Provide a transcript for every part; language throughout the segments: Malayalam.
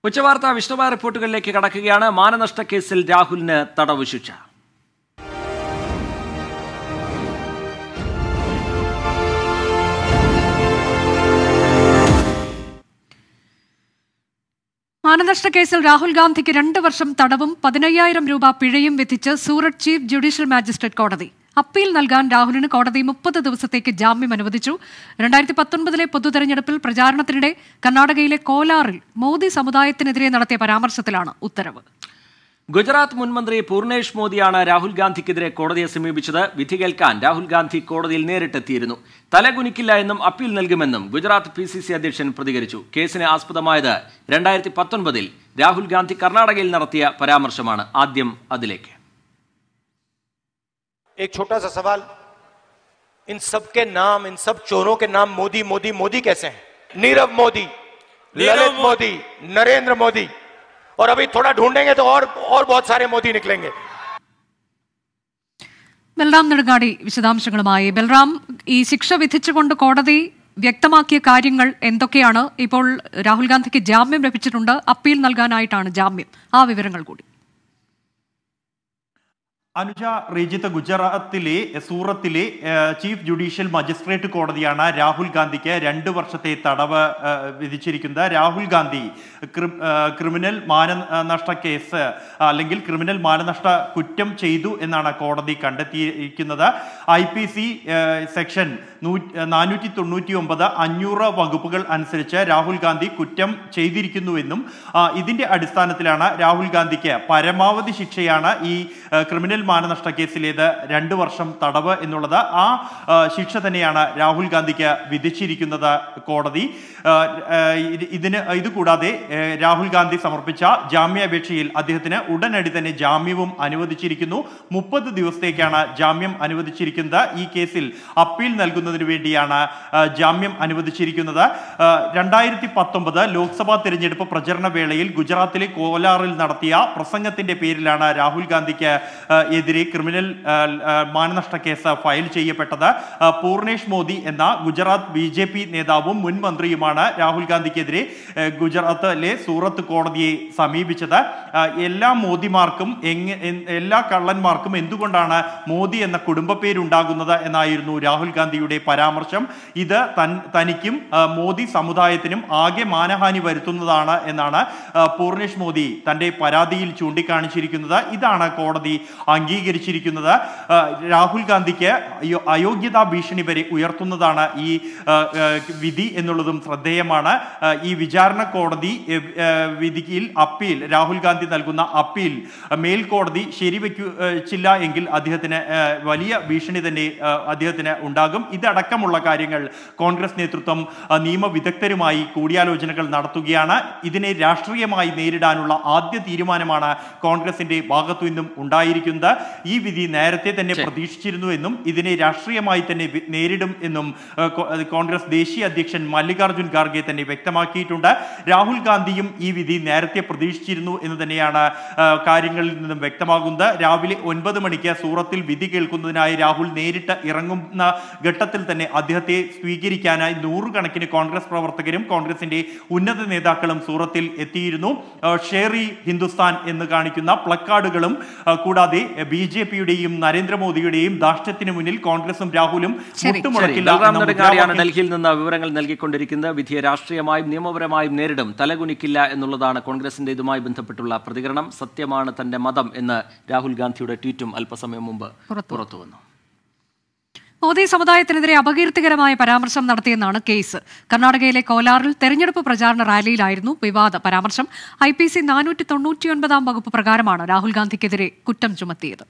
ഉച്ചവാർത്ത വിശദമായ റിപ്പോർട്ടുകളിലേക്ക് കടക്കുകയാണ് മാനനഷ്ട കേസിൽ രാഹുലിന് തടവ് ശിക്ഷ മാനനഷ്ട കേസിൽ രാഹുൽ ഗാന്ധിക്ക് രണ്ട് വർഷം തടവും പതിനയ്യായിരം രൂപ പിഴയും വിധിച്ച് സൂററ്റ് ചീഫ് ജുഡീഷ്യൽ മാജിസ്ട്രേറ്റ് കോടതി അപ്പീൽ നൽകാൻ രാഹുലിന് കോടതി മുപ്പത് ദിവസത്തേക്ക് ജാമ്യം അനുവദിച്ചു രണ്ടായിരത്തി പത്തൊൻപതിലെ പൊതുതെരഞ്ഞെടുപ്പിൽ പ്രചാരണത്തിനിടെ കർണാടകയിലെ കോലാറിൽ മോദി സമുദായത്തിനെതിരെ നടത്തിയ പരാമർശത്തിലാണ് ഉത്തരവ് ഗുജറാത്ത് മുൻ മന്ത്രി പൂർണേഷ് മോദിയാണ് രാഹുൽ ഗാന്ധിക്കെതിരെ കോടതിയെ സമീപിച്ചത് വിധി കേൾക്കാൻ രാഹുൽ ഗാന്ധി കോടതിയിൽ നേരിട്ടെത്തിയിരുന്നു തലകുനിക്കില്ല എന്നും അപ്പീൽ നൽകുമെന്നും ഗുജറാത്ത് പി സി സി അധ്യക്ഷൻ പ്രതികരിച്ചു കേസിന് ആസ്പദമായത് രണ്ടായിരത്തി പത്തൊൻപതിൽ രാഹുൽ ഗാന്ധി കർണാടകയിൽ നടത്തിയ പരാമർശമാണ് ആദ്യം അതിലേക്ക് एक छोटा सा सवाल इन सब के नाम इन सब चोरों के नाम मोदी मोदी मोदी कैसे हैं नीरव मोदी ललित मोदी नरेंद्र मोदी और अभी थोड़ा ढूंढेंगे तो और और बहुत सारे मोदी निकलेंगे ബൽറാം നെടുങ്ങാടി വിശദാംശങ്ങളുമായി ബൽറാം ഈ ശിക്ഷ വിധിച്ചുകൊണ്ട് കോടതി വ്യക്തമാക്കിയ കാര്യങ്ങൾ എന്തൊക്കെയാണ് ഇപ്പോൾ രാഹുൽ ഗാന്ധിക്ക് ജാമ്യം ലഭിച്ചിട്ടുണ്ട് അപ്പീൽ നൽകാനായിട്ടാണ് ജാമ്യം ആ വിവരങ്ങൾ കൂടി അനുജ റീജിത്ത് ഗുജറാത്തിലെ സൂറത്തിലെ ഏഹ്, ചീഫ് ജുഡീഷ്യൽ മജിസ്ട്രേറ്റ് കോടതിയാണ് രാഹുൽ ഗാന്ധിക്ക് രണ്ട് വർഷത്തെ തടവ് ഏഹ്, വിധിച്ചിരിക്കുന്നത് രാഹുൽ ഗാന്ധി ക്രി- ഏഹ്, ക്രിമിനൽ മാനനഷ്ട കേസ് അല്ലെങ്കിൽ ക്രിമിനൽ മാനനഷ്ട കുറ്റം ചെയ്തു എന്നാണ് കോടതി കണ്ടെത്തിയിരിക്കുന്നത് ഐ പി സി സെക്ഷൻ നാനൂറ്റി തൊണ്ണൂറ്റി ഒമ്പത് അഞ്ഞൂറ് വകുപ്പുകൾ അനുസരിച്ച് രാഹുൽ ഗാന്ധി കുറ്റം ചെയ്തിരിക്കുന്നുവെന്നും ആ, ഇതിന്റെ അടിസ്ഥാനത്തിലാണ് രാഹുൽ ഗാന്ധിക്ക് പരമാവധി ശിക്ഷയാണ് ഈ ആ, ക്രിമിനൽ മാനനഷ്ട കേസിലേത് രണ്ട് വർഷം തടവ് എന്നുള്ളത് ആ ആ, ശിക്ഷ തന്നെയാണ് രാഹുൽ ഗാന്ധിക്ക് വിധിച്ചിരിക്കുന്നത് കോടതി ആ, ആ, ഇത് ഇതിന് ഇത് കൂടാതെ ഏ, രാഹുൽ ഗാന്ധി സമർപ്പിച്ച ജാമ്യാപേക്ഷയിൽ അദ്ദേഹത്തിന് ഉടനടി തന്നെ ജാമ്യവും അനുവദിച്ചിരിക്കുന്നു മുപ്പത് ദിവസത്തേക്കാണ് ജാമ്യം അനുവദിച്ചിരിക്കുന്നത് ഈ കേസിൽ അപ്പീൽ നൽകുന്നതിന് വേണ്ടിയാണ് ആ, ജാമ്യം അനുവദിച്ചിരിക്കുന്നത് ആ, രണ്ടായിരത്തി പത്തൊമ്പത് ലോക്സഭാ തിരഞ്ഞെടുപ്പ് പ്രചരണ വേളയിൽ ഗുജറാത്തിലെ കോലാറിൽ നടത്തിയ പ്രസംഗത്തിന്റെ പേരിലാണ് രാഹുൽ ഗാന്ധിക്ക് ആ, എതിരെ ക്രിമിനൽ ആ, ആ, മാനനഷ്ട കേസ് ഫയൽ ചെയ്യപ്പെട്ടത് ആ, പൂർണേഷ് മോദി എന്ന ഗുജറാത്ത് ബി ജെ പി നേതാവും മുൻ മന്ത്രിയുമാണ് രാഹുൽ ഗാന്ധിക്കെതിരെ ആ, ഗുജറാത്തിലെ സൂറത്ത് കോടതിയെ സമീപിച്ചത് ആ, എല്ലാ മോദിമാർക്കും എങ്ങ എൻ- എല്ലാ കള്ളന്മാർക്കും എന്തുകൊണ്ടാണ് മോദി എന്ന കുടുംബ പേരുണ്ടാകുന്നത് എന്നായിരുന്നു രാഹുൽ ഗാന്ധിയുടെ പരാമർശം ഇത് തൻ തനിക്കും ആ, മോദി സമുദായത്തിനും ആകെ മാനഹാനി വരുത്തുന്നതാണ് എന്നാണ് ആ, പൂർണേഷ് മോദി തന്റെ പരാതിയിൽ ചൂണ്ടിക്കാണിച്ചിരിക്കുന്നത് ഇതാണ് കോടതി അംഗീകരിച്ചിരിക്കുന്നത് ആ, രാഹുൽ ഗാന്ധിക്ക് അയോ- അയോഗ്യതാ ഭീഷണി വരെ ഉയർത്തുന്നതാണ് ഈ ആ, ആ, വിധി എന്നുള്ളതും ശ്രദ്ധേയമാണ് ആ, ഈ വിചാരണ കോടതി എ, ആ, വിധിയിൽ അപ്പീൽ രാഹുൽ ഗാന്ധി നൽകുന്ന അപ്പീൽ ആ, മേൽക്കോടതി ശരിവെച്ചില്ല എങ്കിൽ അദ്ദേഹത്തിന് ആ, വലിയ ഭീഷണി തന്നെ ആ, അദ്ദേഹത്തിന് ഉണ്ടാകും ഇതടക്കമുള്ള കാര്യങ്ങൾ കോൺഗ്രസ് നേതൃത്വം ആ, നിയമവിദഗ്ധരുമായി കൂടിയാലോചനകൾ നടത്തുകയാണ് ഇതിനെ രാഷ്ട്രീയമായി നേരിടാനുള്ള ആദ്യ തീരുമാനമാണ് കോൺഗ്രസിന്റെ ഭാഗത്തു നിന്നും ഉണ്ടായിരിക്കുന്നത് ഈ വിധി നേരത്തെ തന്നെ പ്രതീക്ഷിച്ചിരുന്നു എന്നും ഇതിനെ രാഷ്ട്രീയമായി തന്നെ വി- നേരിടും എന്നും ആ, കോ- അത് കോൺഗ്രസ് ദേശീയ അധ്യക്ഷൻ മല്ലികാർജുൻ ഖാർഗെ തന്നെ വ്യക്തമാക്കിയിട്ടുണ്ട് രാഹുൽ ഗാന്ധിയും ഈ വിധി നേരത്തെ പ്രതീക്ഷിച്ചിരുന്നു എന്ന് തന്നെയാണ് ആ, കാര്യങ്ങളിൽ നിന്നും വ്യക്തമാകുന്നത് രാവിലെ ഒൻപത് മണിക്ക് സൂറത്തിൽ വിധി കേൾക്കുന്നതിനായി രാഹുൽ നേരിട്ട് ഇറങ്ങുന്ന ഘട്ടത്തിൽ തന്നെ അദ്ദേഹത്തെ സ്വീകരിക്കാനായി നൂറുകണക്കിന് കോൺഗ്രസ് പ്രവർത്തകരും കോൺഗ്രസിന്റെ ഉന്നത നേതാക്കളും സൂറത്തിൽ എത്തിയിരുന്നു ആ, ഷേറി ഹിന്ദുസ്ഥാൻ എന്ന് കാണിക്കുന്ന പ്ലക്കാർഡുകളും ആ, കൂടാതെ ബി ജെ പിയുടെയും നരേന്ദ്രമോദിയുടെയും ധാർഷ്ട്യത്തിന് മുന്നിൽ കോൺഗ്രസും രാഹുലും ശരി. ശരി മുട്ടുമുടക്കില്ല ബൽറാം എന്ന നെടുങ്ങാടിയാണ് മുദ്രാവാക്യം ഡൽഹിയിൽ നിന്ന് വിവരങ്ങൾ നൽകിക്കൊണ്ടിരിക്കുന്നത് വിധിയെ രാഷ്ട്രീയമായും നിയമപരമായും നേരിടും തലകുനിക്കില്ല എന്നുള്ളതാണ് കോൺഗ്രസിന്റെ ഇതുമായി ബന്ധപ്പെട്ടുള്ള പ്രതികരണം സത്യമാണ് തന്റെ മതം എന്ന് രാഹുൽ ഗാന്ധിയുടെ ട്വീറ്റും അല്പസമയം മുമ്പ് പുറത്തു വന്നു മോദി സമുദായത്തിനെതിരെ അപകീർത്തികരമായ പരാമർശം നടത്തിയെന്നാണ് കേസ് കർണാടകയിലെ കോലാറിൽ തെരഞ്ഞെടുപ്പ് പ്രചാരണ റാലിയിലായിരുന്നു വിവാദ പരാമർശം ഐ പി സി നാനൂറ്റി തൊണ്ണൂറ്റിയൊൻപതാം വകുപ്പ് പ്രകാരമാണ് രാഹുൽ ഗാന്ധിക്കെതിരെ കുറ്റം ചുമത്തിയത്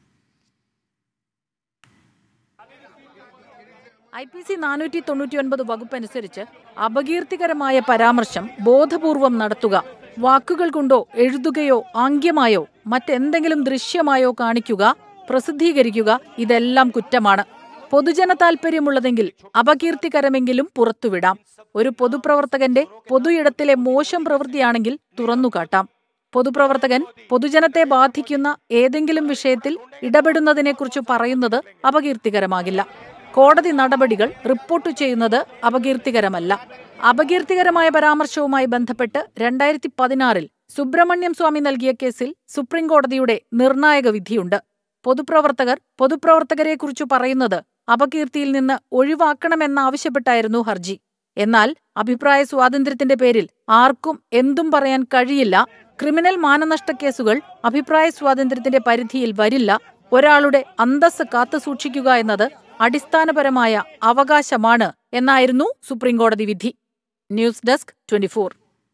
ഐ പി സി നാനൂറ്റി തൊണ്ണൂറ്റിയൊൻപത് വകുപ്പ് അനുസരിച്ച് അപകീർത്തികരമായ പരാമർശം ബോധപൂർവം നടത്തുക വാക്കുകൾ കൊണ്ടോ എഴുതുകയോ ആംഗ്യമായോ മറ്റെന്തെങ്കിലും ദൃശ്യമായോ കാണിക്കുക പ്രസിദ്ധീകരിക്കുക ഇതെല്ലാം കുറ്റമാണ് പൊതുജന താൽപര്യമുള്ളതെങ്കിൽ അപകീർത്തികരമെങ്കിലും പുറത്തുവിടാം ഒരു പൊതുപ്രവർത്തകന്റെ പൊതുയിടത്തിലെ മോശം പ്രവൃത്തിയാണെങ്കിൽ തുറന്നുകാട്ടാം പൊതുപ്രവർത്തകൻ പൊതുജനത്തെ ബാധിക്കുന്ന ഏതെങ്കിലും വിഷയത്തിൽ ഇടപെടുന്നതിനെക്കുറിച്ച് പറയുന്നത് അപകീർത്തികരമാകില്ല കോടതി നടപടികൾ റിപ്പോർട്ട് ചെയ്യുന്നത് അപകീർത്തികരമല്ല അപകീർത്തികരമായ പരാമർശവുമായി ബന്ധപ്പെട്ട് രണ്ടായിരത്തി പതിനാറിൽ സുബ്രഹ്മണ്യം സ്വാമി നൽകിയ കേസിൽ സുപ്രീം കോടതിയുടെ നിർണായക വിധിയുണ്ട് പൊതുപ്രവർത്തകർ പൊതുപ്രവർത്തകരെക്കുറിച്ച് പറയുന്നത് അപകീർത്തിയിൽ നിന്ന് ഒഴിവാക്കണമെന്നാവശ്യപ്പെട്ടായിരുന്നു ഹർജി എന്നാൽ അഭിപ്രായ സ്വാതന്ത്ര്യത്തിന്റെ പേരിൽ ആർക്കും എന്തും പറയാൻ കഴിയില്ല ക്രിമിനൽ മാനനഷ്ട കേസുകൾ അഭിപ്രായ സ്വാതന്ത്ര്യത്തിന്റെ പരിധിയിൽ വരില്ല ഒരാളുടെ അന്തസ്സ് കാത്തുസൂക്ഷിക്കുക എന്നത് അടിസ്ഥാനപരമായ അവകാശമാണ് എന്നായിരുന്നു സുപ്രീംകോടതി വിധി ന്യൂസ് ഡെസ്ക് ട്വന്റിഫോർ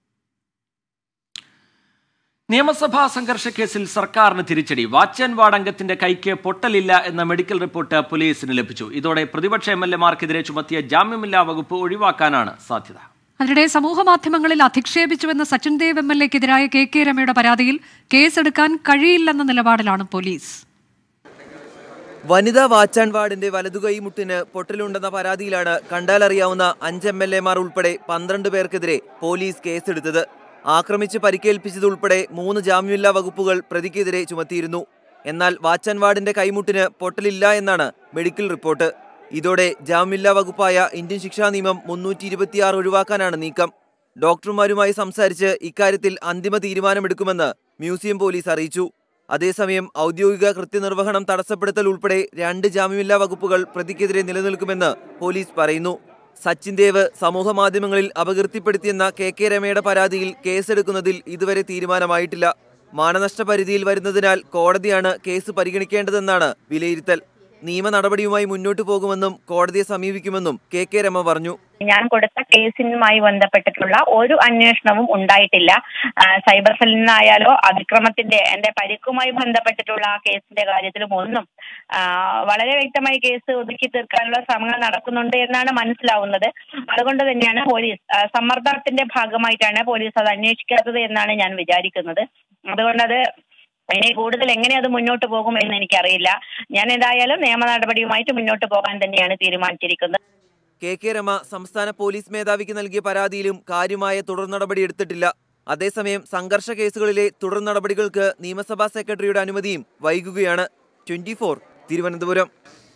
നിയമസഭാ സംഘർഷ കേസിൽ സർക്കാരിന് തിരിച്ചടി വാച്ച് ആൻഡ് വാർഡ് അംഗത്തിന്റെ കൈക്ക് പൊട്ടലില്ല എന്ന മെഡിക്കൽ റിപ്പോർട്ട് പോലീസിന് ലഭിച്ചു ഇതോടെ പ്രതിപക്ഷ എം എൽ എമാർക്കെതിരെ ചുമത്തിയ ജാമ്യമില്ലാ വകുപ്പ് ഒഴിവാക്കാനാണ് സാധ്യത അതിനിടെ സമൂഹമാധ്യമങ്ങളിൽ അധിക്ഷേപിച്ചുവെന്ന സച്ചിൻ ദേവ് എം എൽ എക്കെതിരായ കെ കെ രമയുടെ പരാതിയിൽ കേസെടുക്കാൻ കഴിയില്ലെന്ന നിലപാടിലാണ് പോലീസ് വനിതാ വാച്ച് ആൻഡ് വാർഡിന്റെ വലതുകൈ മുട്ടിന് പൊട്ടലുണ്ടെന്ന പരാതിയിലാണ് കണ്ടാലറിയാവുന്ന അഞ്ച് എം എൽ എമാർ ഉൾപ്പെടെ പന്ത്രണ്ട് പേർക്കെതിരെ പോലീസ് കേസെടുത്തത് ആക്രമിച്ച് പരിക്കേൽപ്പിച്ചതുൾപ്പെടെ മൂന്ന് ജാമ്യമില്ലാ വകുപ്പുകൾ പ്രതിക്കെതിരെ ചുമത്തിയിരുന്നു എന്നാൽ വാച്ച് ആൻഡ് വാർഡിന്റെ കൈമുട്ടിന് പൊട്ടലില്ല എന്നാണ് മെഡിക്കൽ റിപ്പോർട്ട് ഇതോടെ ജാമ്യമില്ലാ വകുപ്പായ ഇന്ത്യൻ ശിക്ഷാ നിയമം മുന്നൂറ്റി ഇരുപത്തിയാറ് ഒഴിവാക്കാനാണ് നീക്കം ഡോക്ടർമാരുമായി സംസാരിച്ച് ഇക്കാര്യത്തിൽ അന്തിമ തീരുമാനമെടുക്കുമെന്ന് മ്യൂസിയം പോലീസ് അറിയിച്ചു അതേസമയം ഔദ്യോഗിക കൃത്യനിർവഹണം തടസ്സപ്പെടുത്തൽ ഉൾപ്പെടെ രണ്ട് ജാമ്യമില്ലാ വകുപ്പുകൾ പ്രതിക്കെതിരെ നിലനിൽക്കുമെന്ന് പോലീസ് പറയുന്നു സച്ചിൻ ദേവ് സമൂഹ മാധ്യമങ്ങളിൽ അപകീർത്തിപ്പെടുത്തിയെന്ന കെ കെ രമയുടെ പരാതിയിൽ കേസെടുക്കുന്നതിൽ ഇതുവരെ തീരുമാനമായിട്ടില്ല മാനനഷ്ട പരിധിയിൽ വരുന്നതിനാൽ കോടതിയാണ് കേസ് പരിഗണിക്കേണ്ടതെന്നാണ് വിലയിരുത്തൽ നിയമ നടപടിയുമായി മുന്നോട്ടു പോകുമെന്നും കോടതിയെ സമീപിക്കുമെന്നും കെ കെ രമ പറഞ്ഞു ഞാൻ കൊടുത്ത കേസിനുമായി ബന്ധപ്പെട്ടിട്ടുള്ള ഒരു അന്വേഷണവും ഉണ്ടായിട്ടില്ല ആ, സൈബർ സെല്ലിൽ നിന്നായാലോ അതിക്രമത്തിന്റെ എന്റെ പരിക്കുമായി ബന്ധപ്പെട്ടിട്ടുള്ള ആ കേസിന്റെ കാര്യത്തിലും ഒന്നും ആ, വളരെ വ്യക്തമായി കേസ് ഒതുക്കി തീർക്കാനുള്ള ശ്രമങ്ങൾ നടക്കുന്നുണ്ട് എന്നാണ് മനസ്സിലാവുന്നത് അതുകൊണ്ട് തന്നെയാണ് പോലീസ് ആ, സമ്മർദ്ദത്തിന്റെ ഭാഗമായിട്ടാണ് പോലീസ് അത് അന്വേഷിക്കാത്തത് എന്നാണ് ഞാൻ വിചാരിക്കുന്നത് അതുകൊണ്ടത് ഇനി കൂടുതൽ എങ്ങനെ അത് മുന്നോട്ട് പോകും എന്ന് എനിക്കറിയില്ല ഞാൻ ഏതായാലും നിയമ നടപടിയുമായിട്ട് മുന്നോട്ട് പോകാൻ തന്നെയാണ് തീരുമാനിച്ചിരിക്കുന്നത് കെ കെ രമ സംസ്ഥാന പോലീസ് മേധാവിക്ക് നൽകിയ പരാതിയിലും കാര്യമായ തുടർ നടപടി എടുത്തിട്ടില്ല അതേസമയം സംഘർഷ കേസുകളിലെ തുടർ നടപടികൾക്ക് നിയമസഭാ സെക്രട്ടറിയുടെ അനുമതിയും വൈകുകയാണ് ട്വന്റി തിരുവനന്തപുരം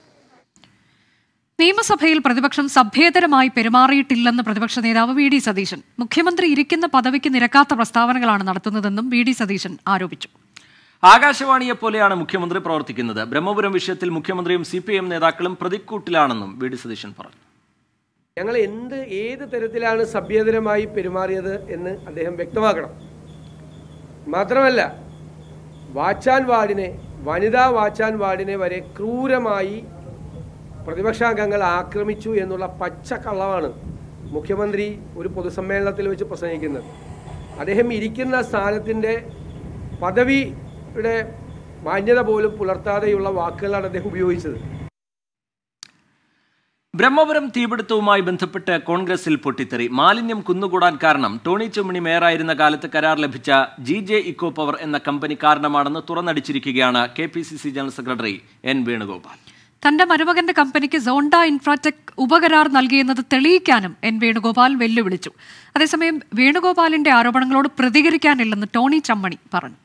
നിയമസഭയിൽ പ്രതിപക്ഷം സഭ്യേതരമായി പെരുമാറിയിട്ടില്ലെന്ന് പ്രതിപക്ഷ നേതാവ് വി ഡി സതീശൻ മുഖ്യമന്ത്രി ഇരിക്കുന്ന പദവിക്ക് നിരക്കാത്ത പ്രസ്താവനകളാണ് നടത്തുന്നതെന്നും വി ഡി സതീശൻ ആരോപിച്ചു ആകാശവാണിയെ പോലെയാണ് മുഖ്യമന്ത്രി പ്രവർത്തിക്കുന്നത് ബ്രഹ്മപുരം വിഷയത്തിൽ മുഖ്യമന്ത്രിയും സി പി എം നേതാക്കളും പ്രതിക്കൂട്ടിലാണെന്നും വി ഡി സതീശൻ പറഞ്ഞു ഞങ്ങൾ എന്ത് ഏത് തരത്തിലാണ് സഭ്യതരമായി പെരുമാറിയത് എന്ന് അദ്ദേഹം വ്യക്തമാക്കണം മാത്രമല്ല വാച്ചാൻ വാർഡിനെ വനിതാ വാച്ചാൻ വാർഡിനെ വരെ ക്രൂരമായി പ്രതിപക്ഷാംഗങ്ങൾ ആക്രമിച്ചു എന്നുള്ള പച്ചക്കള്ളമാണ് മുഖ്യമന്ത്രി ഒരു പൊതുസമ്മേളനത്തിൽ വെച്ച് പ്രസംഗിക്കുന്നത് അദ്ദേഹം ഇരിക്കുന്ന സ്ഥാനത്തിൻ്റെ പദവിയുടെ മാന്യത പോലും പുലർത്താതെയുള്ള വാക്കുകളാണ് അദ്ദേഹം ഉപയോഗിച്ചത് ബ്രഹ്മപുരം തീപിടുത്തവുമായി ബന്ധപ്പെട്ട് കോൺഗ്രസിൽ പൊട്ടിത്തെറി മാലിന്യം കുന്നുകൂടാൻ കാരണം ടോണി ചെമ്മണി മേയറായിരുന്ന കാലത്ത് കരാർ ലഭിച്ച ജി ജെ ഇക്കോ പവർ എന്ന കമ്പനി കാരണമാണെന്ന് തുറന്നടിച്ചിരിക്കുകയാണ് K P C C general secretary N Venugopal തന്റെ മരുമകന്റെ കമ്പനിക്ക് സോണ്ട ഇൻഫ്രാടെക് ഉപകരാർ നൽകിയെന്നത് തെളിയിക്കാനും എൻ വേണുഗോപാൽ വെല്ലുവിളിച്ചു അതേസമയം വേണുഗോപാലിന്റെ ആരോപണങ്ങളോട് പ്രതികരിക്കാനില്ലെന്ന് ടോണി ചമ്മണി പറഞ്ഞു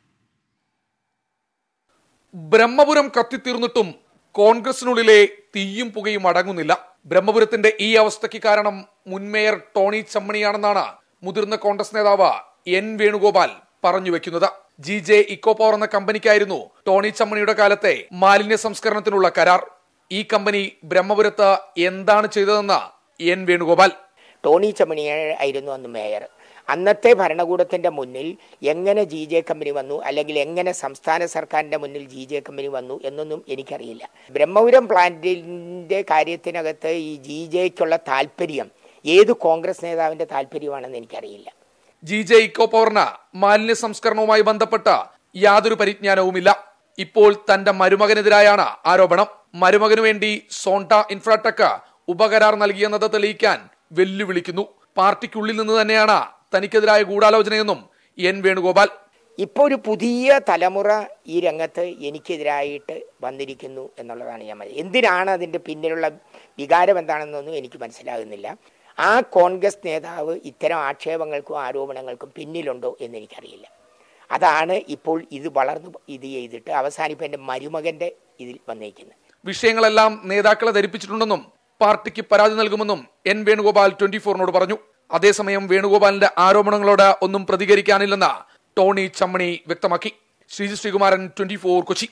ബ്രഹ്മപുരം കത്തിത്തീർന്നിട്ടും കോൺഗ്രസിനുള്ളിലെ തീയും പുകയും അടങ്ങുന്നില്ല ബ്രഹ്മപുരത്തിന്റെ ഈ അവസ്ഥയ്ക്ക് കാരണം മുൻ മേയർ ടോണി ചമ്മണിയാണെന്നാണ് മുതിർന്ന കോൺഗ്രസ് നേതാവ് എൻ വേണുഗോപാൽ പറഞ്ഞു വെക്കുന്നത് ജി ജെ ഇക്കോ പവർ എന്ന കമ്പനിക്കായിരുന്നു ടോണി ചമ്മണിയുടെ കാലത്തെ മാലിന്യ സംസ്കരണത്തിനുള്ള കരാർ ഈ കമ്പനി ബ്രഹ്മപുരത്ത് എന്താണ് ചെയ്തതെന്ന് എൻ വേണുഗോപാൽ ടോണി ചമ്മണി ആയിരുന്നു അന്ന് മേയർ അന്നത്തെ ഭരണകൂടത്തിന്റെ മുന്നിൽ എങ്ങനെ ജി ജെ കമ്പനി വന്നു അല്ലെങ്കിൽ എങ്ങനെ സംസ്ഥാന സർക്കാരിന്റെ മുന്നിൽ ജി ജെ കമ്പനി വന്നു എന്നൊന്നും എനിക്കറിയില്ല ബ്രഹ്മപുരം പ്ലാന്റിന്റെ കാര്യത്തിനകത്ത് ഈ ജി ജെക്കുള്ള താല്പര്യം ഏത് കോൺഗ്രസ് നേതാവിന്റെ താല്പര്യമാണെന്ന് എനിക്കറിയില്ല ജി ജെ ഇക്കോ പവറിന് മാലിന്യ സംസ്കരണവുമായി ബന്ധപ്പെട്ട യാതൊരു പരിജ്ഞാനവുമില്ല ഇപ്പോൾ തന്റെ മരുമകനെതിരായാണ് ആരോപണം മരുമകനു വേണ്ടി സോണ്ട ഇൻഫ്രാടെക് ഉപകരാർ നൽകിയെന്നത് തെളിയിക്കാൻ വെല്ലുവിളിക്കുന്നു പാർട്ടിക്കുള്ളിൽ നിന്ന് തന്നെയാണ് തനിക്കെതിരായ ഗൂഢാലോചനയെന്നും എൻ വേണുഗോപാൽ ഇപ്പോൾ ഒരു പുതിയ തലമുറ ഈ രംഗത്ത് എനിക്കെതിരായിട്ട് വന്നിരിക്കുന്നു എന്നുള്ളതാണ് ഞാൻ മനസ്സി- എന്തിനാണ് അതിൻ്റെ പിന്നിലുള്ള വികാരം എന്താണെന്നൊന്നും എനിക്ക് മനസ്സിലാകുന്നില്ല ആ കോൺഗ്രസ് നേതാവ് ഇത്തരം ആക്ഷേപങ്ങൾക്കും ആരോപണങ്ങൾക്കും പിന്നിലുണ്ടോ എന്ന് എനിക്കറിയില്ല അതാണ് ഇപ്പോൾ ഇത് വളർന്നു ഇത് ചെയ്തിട്ട് അവസാനിപ്പോൾ എൻ്റെ മരുമകൻ്റെ ഇതിൽ വന്നിരിക്കുന്നത് വിഷയങ്ങളെല്ലാം നേതാക്കളെ ധരിപ്പിച്ചിട്ടുണ്ടെന്നും പാർട്ടിക്ക് പരാതി നൽകുമെന്നും എൻ വേണുഗോപാൽ ട്വന്റി ഫോറിനോട് പറഞ്ഞു അതേസമയം വേണുഗോപാലിന്റെ ആരോപണങ്ങളോട് ഒന്നും പ്രതികരിക്കാനില്ലെന്ന് ടോണി ചമ്മണി വ്യക്തമാക്കി ശ്രീജി ശ്രീകുമാരൻ ട്വന്റി ഫോർ കൊച്ചി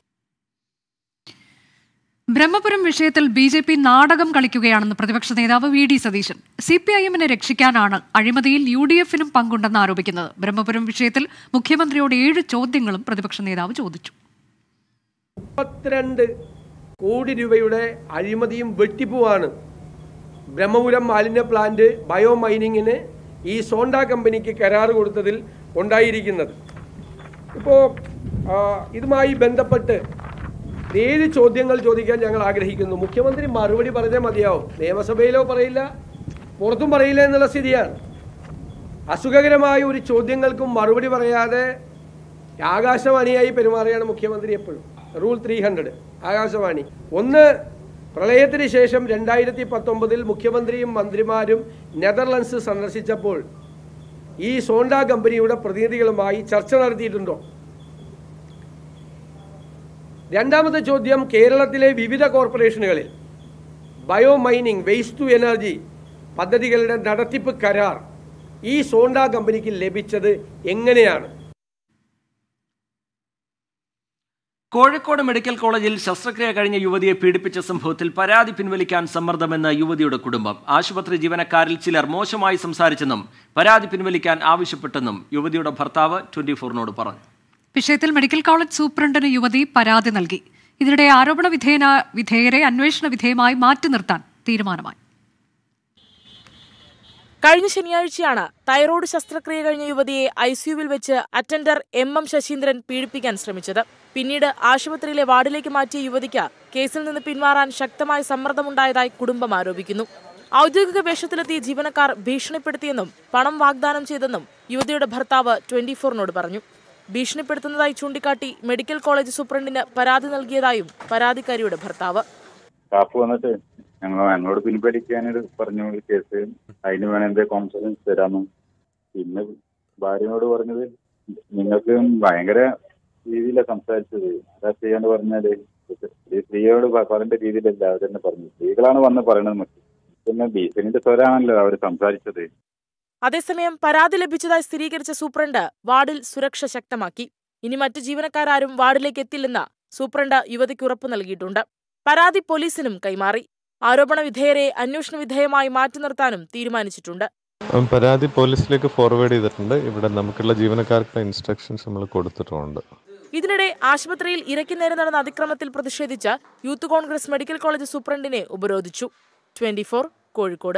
ബ്രഹ്മപുരം വിഷയത്തിൽ ബി ജെ പി നാടകം കളിക്കുകയാണെന്ന് പ്രതിപക്ഷ നേതാവ് V D Satheesan C P I എമ്മിനെ രക്ഷിക്കാനാണ് അഴിമതിയിൽ യു ഡി എഫിനും പങ്കുണ്ടെന്ന് ആരോപിക്കുന്നത് ബ്രഹ്മപുരം വിഷയത്തിൽ മുഖ്യമന്ത്രിയോട് ഏഴ് ചോദ്യങ്ങളും പ്രതിപക്ഷ നേതാവ് ചോദിച്ചു മുപ്പത്തിരണ്ട് കോടി രൂപയുടെ അഴിമതിയും വെട്ടിപ്പുമാണ് ബ്രഹ്മപുരം മാലിന്യ പ്ലാന്റ് ബയോ മൈനിങ്ങിന് ഈ സോണ്ട കമ്പനിക്ക് കരാർ കൊടുത്തതിൽ ഉണ്ടായിരിക്കുന്നത് ഇപ്പോൾ ഇതുമായി ബന്ധപ്പെട്ട് ഏഴ് ചോദ്യങ്ങൾ ചോദിക്കാൻ ഞങ്ങൾ ആഗ്രഹിക്കുന്നു മുഖ്യമന്ത്രി മറുപടി പറഞ്ഞേ മതിയാവും നിയമസഭയിലോ പറയില്ല പുറത്തും പറയില്ല എന്നുള്ള സ്ഥിതിയാണ് അസുഖകരമായ ഒരു ചോദ്യങ്ങൾക്കും മറുപടി പറയാതെ ആകാശവാണിയായി പെരുമാറുകയാണ് മുഖ്യമന്ത്രി എപ്പോഴും റൂൾ ത്രീ ഹൺഡ്രഡ് ആകാശവാണി ഒന്ന് പ്രളയത്തിന് ശേഷം രണ്ടായിരത്തി പത്തൊമ്പതിൽ മുഖ്യമന്ത്രിയും മന്ത്രിമാരും നെതർലൻഡ്സ് സന്ദർശിച്ചപ്പോൾ ഈ സോണ്ട കമ്പനിയുടെ പ്രതിനിധികളുമായി ചർച്ച നടത്തിയിട്ടുണ്ടോ രണ്ടാമത്തെ ചോദ്യം കേരളത്തിലെ വിവിധ കോർപ്പറേഷനുകളിൽ bio mining waste to energy പദ്ധതികളുടെ നടത്തിപ്പ് കരാർ ഈ സോണ്ട കമ്പനിക്ക് ലഭിച്ചത് എങ്ങനെയാണ് കോഴിക്കോട് മെഡിക്കൽ കോളേജിൽ ശസ്ത്രക്രിയ കഴിഞ്ഞ യുവതിയെ പീഡിപ്പിച്ച സംഭവത്തിൽ പരാതി പിൻവലിക്കാൻ സമ്മർദ്ദമെന്ന് യുവതിയുടെ കുടുംബം ആശുപത്രി ജീവനക്കാരിൽ ചിലർ മോശമായി സംസാരിച്ചെന്നും പരാതി പിൻവലിക്കാൻ ആവശ്യപ്പെട്ടെന്നും യുവതിയുടെ ഭർത്താവ് ട്വന്റി ഫോറിനോട് പറഞ്ഞു വിഷയത്തിൽ മെഡിക്കൽ കോളേജ് സൂപ്രണ്ടിന് യുവതി പരാതി നൽകി ഇതിനിടെ ആരോപണ വിധേയന വിധേയരെ അന്വേഷണ വിധേയമായി മാറ്റി നിർത്താൻ തീരുമാനമായി കഴിഞ്ഞ ശനിയാഴ്ചയാണ് തൈറോയ്ഡ് ശസ്ത്രക്രിയ കഴിഞ്ഞ യുവതിയെ ഐസിയുവിൽ വെച്ച് അറ്റൻഡർ എം എം ശശീന്ദ്രൻ പീഡിപ്പിക്കാൻ ശ്രമിച്ചത് പിന്നീട് ആശുപത്രിയിലെ വാർഡിലേക്ക് മാറ്റിയ യുവതിക്ക് കേസിൽ നിന്ന് പിന്മാറാൻ ശക്തമായ സമ്മർദ്ദമുണ്ടായതായി കുടുംബം ആരോപിക്കുന്നു ഔദ്യോഗിക വേഷത്തിലെത്തിയ ജീവനക്കാർ ഭീഷണിപ്പെടുത്തിയെന്നും പണം വാഗ്ദാനം ചെയ്തെന്നും യുവതിയുടെ ഭർത്താവ് ട്വന്റി ഫോറിനോട് പറഞ്ഞു ഭീഷണിപ്പെടുത്തുന്നതായി ചൂണ്ടിക്കാട്ടി മെഡിക്കൽ കോളേജ് സൂപ്രണ്ടിന് പരാതി നൽകിയതായും പരാതിക്കാരിയുടെ ഭർത്താവ് സ്റ്റാഫ് വന്നിട്ട് ഞങ്ങൾ ഞങ്ങളോട് പിൻവലിക്കാനായിട്ട് പറഞ്ഞു ഈ കേസ് അതിന് വേണം എന്തേ കോൺഫിഡൻസ് തരാമെന്നും പിന്നെ ഭാര്യനോട് പറഞ്ഞത് നിങ്ങൾക്ക് ഭയങ്കര രീതിയിലാണ് സംസാരിച്ചത് എന്താ ചെയ്യാന്ന് പറഞ്ഞാല് ഈ സ്ത്രീയോട് പ- പറയേണ്ട രീതിയിലല്ല അവർ തന്നെ പറഞ്ഞു സ്ത്രീകളാണ് വന്ന് പറയണത് മറ്റു പിന്നെ ഭീഷണിന്റെ സ്വരാണല്ലോ അവർ സംസാരിച്ചത് അതേസമയം പരാതി ലഭിച്ചതായി സ്ഥിരീകരിച്ച സൂപ്രണ്ട് വാർഡിൽ സുരക്ഷ ശക്തമാക്കി ഇനി മറ്റു ജീവനക്കാരും വാർഡിലേക്ക് എത്തില്ലെന്ന് സൂപ്രണ്ട് യുവതിക്ക് ഉറപ്പു നൽകിയിട്ടുണ്ട് പരാതി പോലീസിനും കൈമാറി ആരോപണ വിധേയരെ അന്വേഷണ വിധേയമായി മാറ്റി നിർത്താനും തീരുമാനിച്ചിട്ടുണ്ട് ഉം, പരാതി പോലീസിലേക്ക് ഫോർവേഡ് ചെയ്തിട്ടുണ്ട് ഇവിടെ നമുക്കുള്ള ജീവനക്കാർക്കുള്ള ഇൻസ്ട്രക്ഷൻസ് നമ്മൾ കൊടുത്തിട്ടുണ്ട് ഇതിനിടെ ആശുപത്രിയിൽ ഇരയ്ക്ക് നേരെ നടന്ന അതിക്രമത്തിൽ പ്രതിഷേധിച്ച് യൂത്ത് കോൺഗ്രസ് മെഡിക്കൽ കോളേജ് സൂപ്രണ്ടിനെ ഉപരോധിച്ചു ട്വന്റി കോഴിക്കോട്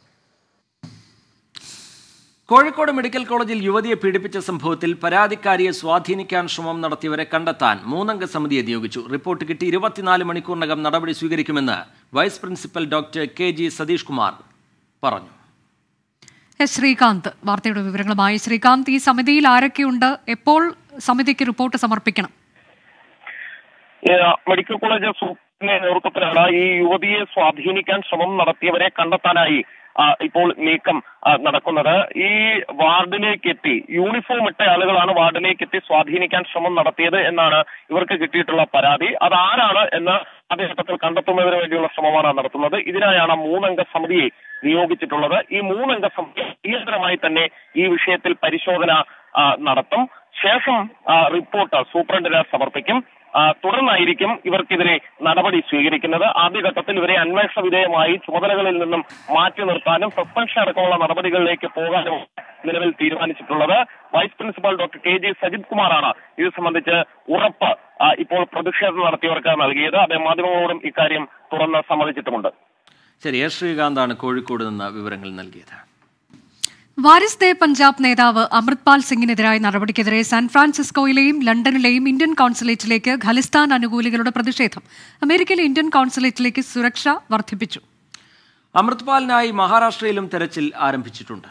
കോഴിക്കോട് മെഡിക്കൽ കോളേജിൽ യുവതിയെ പീഡിപ്പിച്ച സംഭവത്തിൽ പരാതിക്കാരിയെ സ്വാധീനിക്കാൻ ശ്രമം നടത്തിയവരെ കണ്ടെത്താൻ മൂന്നംഗ സമിതിയെ നിയോഗിച്ചു റിപ്പോർട്ട് കിട്ടി ഇരുപത്തിനാല് മണിക്കൂറിനകം നടപടി സ്വീകരിക്കുമെന്ന് vice principal doctor K G Satheesh Kumar പറഞ്ഞു എസ് ശ്രീകാന്ത് വാർത്തയുടെ വിവരങ്ങളുമായി ശ്രീകാന്ത് ഈ സമിതിയിൽ ആരൊക്കെയുണ്ട് എപ്പോൾ സമിതിക്ക് റിപ്പോർട്ട് സമർപ്പിക്കണം ഏഹ് മെഡിക്കൽ കോളേജ് സൂപ്രണ്ടിന്റെ നേതൃത്വത്തിലാണ് ഈ യുവതിയെ സ്വാധീനിക്കാൻ ശ്രമം നടത്തിയവരെ കണ്ടെത്താനായി ആ, ഇപ്പോൾ നീക്കം ആ, നടക്കുന്നത് ഈ വാർഡിലേക്ക് എത്തി യൂണിഫോം ഇട്ട ആളുകളാണ് വാർഡിലേക്ക് എത്തി സ്വാധീനിക്കാൻ ശ്രമം നടത്തിയത് എന്നാണ് ഇവർക്ക് കിട്ടിയിട്ടുള്ള പരാതി അത് ആരാണ് എന്ന് ആദ്യഘട്ടത്തിൽ കണ്ടെത്തുന്നതിന് വേണ്ടിയുള്ള ശ്രമമാണ് നടത്തുന്നത് ഇതിനായാണ് മൂന്നംഗ സമിതിയെ നിയോഗിച്ചിട്ടുള്ളത് ഈ മൂന്നംഗ സമിതി അടിയന്തരമായി തന്നെ ഈ വിഷയത്തിൽ പരിശോധന ആ, നടത്തും ശേഷം ആ, റിപ്പോർട്ട് സൂപ്രണ്ടിന് സമർപ്പിക്കും ആ, തുടർന്നായിരിക്കും ഇവർക്കെതിരെ നടപടി സ്വീകരിക്കുന്നത് ആദ്യഘട്ടത്തിൽ ഇവരെ അന്വേഷണ വിധേയമായി ചുമതലകളിൽ നിന്നും മാറ്റി നിർത്താനും സസ്പെൻഷൻ അടക്കമുള്ള നടപടികളിലേക്ക് പോകാനും നിലവിൽ തീരുമാനിച്ചിട്ടുള്ളത് vice principal doctor K G Sajith കുമാറാണ് ഇത് സംബന്ധിച്ച് ഉറപ്പ് ആ, ഇപ്പോൾ പ്രതിഷേധം നടത്തിയവർക്ക് നൽകിയത് അദ്ദേഹം മാധ്യമങ്ങളോടും ഇക്കാര്യം തുറന്ന് സമ്മതിച്ചിട്ടുമുണ്ട് ശരി എസ് ശ്രീകാന്താണ് കോഴിക്കോട് നിന്ന് വിവരങ്ങൾ നൽകിയത് വാരിസ് ദേ പഞ്ചാബ് നേതാവ് അമൃത്പാൽ സിംഗിനെതിരായ നടപടിക്കെതിരെ സാൻ ഫ്രാൻസിസ്കോയിലെയും ലണ്ടനിലെയും ഇന്ത്യൻ കോൺസുലേറ്റിലേക്ക് ഖലിസ്ഥാൻ അനുകൂലികളുടെ പ്രതിഷേധം അമേരിക്കയിലെ ഇന്ത്യൻ കോൺസുലേറ്റിലേക്ക് സുരക്ഷ വർദ്ധിപ്പിച്ചു അമൃത്പാലിനായി മഹാരാഷ്ട്രയിലും തെരച്ചിൽ ആരംഭിച്ചിട്ടുണ്ട്